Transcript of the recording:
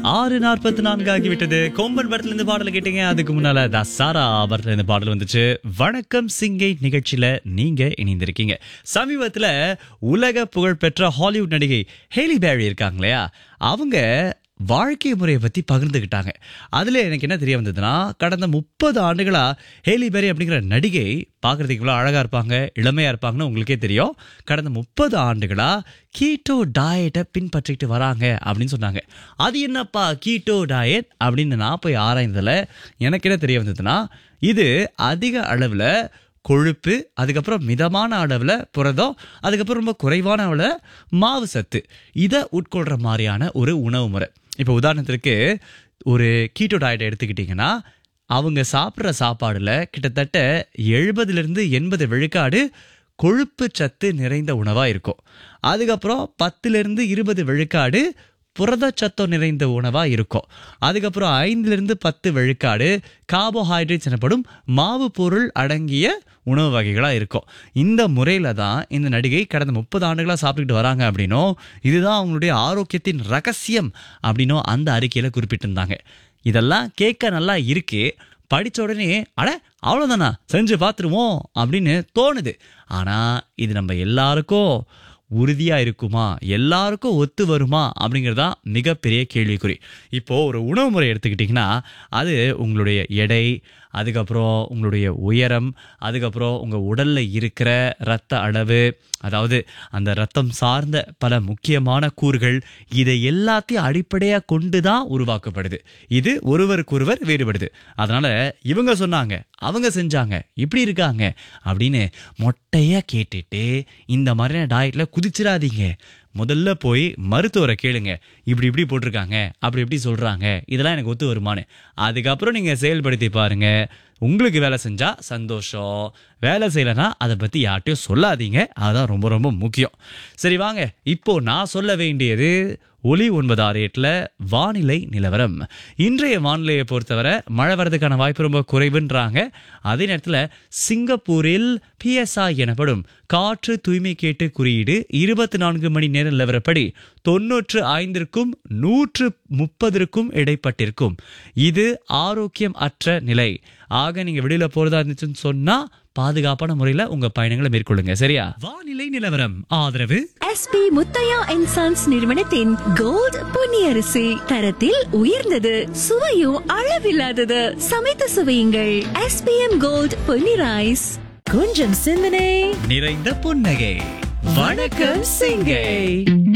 ஆறு நாற்பத்தி நான்கு ஆகிவிட்டது கொம்பன் படத்துல இருந்து பாடல் கேட்டீங்க அதுக்கு முன்னால தசாரா படத்துல இருந்து பாடல் வந்துச்சு வணக்கம் சிங்கை நிகழ்ச்சியில நீங்க இணைந்திருக்கீங்க சமீபத்துல உலக புகழ்பெற்ற ஹாலிவுட் நடிகை ஹேலி பேரி இருக்காங்க இல்லையா அவங்க வாழ்க்கை முறையை பத்தி பகிர்ந்துக்கிட்டாங்க அதுல எனக்கு என்ன தெரிய வந்ததுன்னா கடந்த முப்பது ஆண்டுகளா ஹேலி பேரி அப்படிங்கிற நடிகை பார்க்கறதுக்கு இவ்வளோ அழகா இருப்பாங்க இளமையா இருப்பாங்கன்னு உங்களுக்கே தெரியும் கடந்த முப்பது ஆண்டுகளா கீட்டோ டயட்டை பின்பற்றிட்டு வராங்க அப்படின்னு சொன்னாங்க அது என்னப்பா கீட்டோ டயட் அப்படின்னு நான் போய் ஆராய்ந்ததுல எனக்கு என்ன தெரிய வந்ததுன்னா இது அதிக அளவுல கொழுப்பு அதுக்கப்புறம் மிதமான அளவில் புரதம் அதுக்கப்புறம் ரொம்ப குறைவான அளவில் மாவு சத்து இதை உட்கொள்கிற மாதிரியான ஒரு உணவு முறை இப்போ உதாரணத்திற்கு ஒரு கீட்டோ டயட்டை எடுத்துக்கிட்டிங்கன்னா அவங்க சாப்பிட்ற சாப்பாடில் கிட்டத்தட்ட எழுபதுலேருந்து எண்பது விழுக்காடு கொழுப்பு சத்து நிறைந்த உணவாக இருக்கும் அதுக்கப்புறம் பத்துலேருந்து இருபது விழுக்காடு புரதச்சத்தம் நிறைந்த உணவா இருக்கும் அதுக்கப்புறம் ஐந்துலேருந்து பத்து விழுக்காடு கார்போஹைட்ரேட்ஸ் எனப்படும் மாவு பொருள் அடங்கிய உணவு வகைகளாக இருக்கும் இந்த முறையில் தான் இந்த நடிகை கடந்த முப்பது ஆண்டுகளாக சாப்பிட்டுக்கிட்டு வராங்க அப்படின்னும் இதுதான் அவங்களுடைய ஆரோக்கியத்தின் ரகசியம் அப்படின்னும் அந்த அறிக்கையில் குறிப்பிட்டிருந்தாங்க இதெல்லாம் கேட்க நல்லா இருக்கு படித்த உடனே அட அவ்வளோதானா செஞ்சு பார்த்துருவோம் அப்படின்னு தோணுது ஆனால் இது நம்ம எல்லாருக்கும் உறுதியாக இருக்குமா எல்லாருக்கும் ஒத்து வருமா அப்படிங்கிறது தான் மிகப்பெரிய கேள்விக்குறி இப்போது ஒரு உணவு முறை எடுத்துக்கிட்டிங்கன்னா அது உங்களுடைய எடை அதுக்கப்புறம் உங்களுடைய உயரம் அதுக்கப்புறம் உங்கள் உடலில் இருக்கிற இரத்த அளவு அதாவது அந்த ரத்தம் சார்ந்த பல முக்கியமான கூறுகள் இதை எல்லாத்தையும் அடிப்படையாக கொண்டு தான் உருவாக்கப்படுது இது ஒருவருக்கொருவர் வேறுபடுது அதனால் இவங்க சொன்னாங்க அவங்க செஞ்சாங்க இப்படி இருக்காங்க அப்படின்னு மொட்டையாக கேட்டுட்டு இந்த மாதிரியான டயட்டில் குதிச்சிடாதீங்க முதல்ல போய் மருத்துவரை கேளுங்க இப்படி இப்படி போட்டிருக்காங்க அப்படி இப்படி சொல்கிறாங்க இதெல்லாம் எனக்கு ஒத்து வருமானு அதுக்கப்புறம் நீங்கள் செயல்படுத்தி பாருங்க உங்களுக்கு வேலை செஞ்சா சந்தோஷம் வேலை செய்யலைன்னா அதை பற்றி யார்ட்டையும் சொல்லாதீங்க அதுதான் ரொம்ப ரொம்ப முக்கியம் சரி வாங்க இப்போ நான் சொல்ல வேண்டியது ஒலி ஒன்பது ஆறு எட்டில் வானிலை நிலவரம் இன்றைய வானிலையை பொறுத்தவரை மழை வர்றதுக்கான வாய்ப்பு ரொம்ப குறைவுன்றாங்க அதே நேரத்தில் சிங்கப்பூரில் பிஎஸ்ஐ எனப்படும் காற்று தூய்மை கேட்டு குறியீடு இருபத்தி நான்கு மணி நேர நிலவரப்படி தொன்னூற்று ஐந்திற்கும் நூற்று முப்பதற்கும் இடைப்பட்டிருக்கும் இது ஆரோக்கியம் அற்ற நிலை ஆக நீங்க வெளியில போறதா இருந்துச்சுன்னு சொன்னா பாதுகாப்பான முறையில உங்க பயணங்களை மேற்கொள்ளுங்க சரியா வானிலை நிலவரம் ஆதரவு எஸ்பி முத்தையா அண்ட் சன்ஸ் நிறுவனத்தின் கோல்ட் பொன்னியரிசி தரத்தில் உயர்ந்தது சுவையும் அளவில்லாதது சமைத்து சுவையுங்கள் எஸ்பிஎம் கோல்ட் பொன்னி ரைஸ் கொஞ்சம் சிந்தனை நிறைந்த புன்னகை வணக்கம் சிங்கை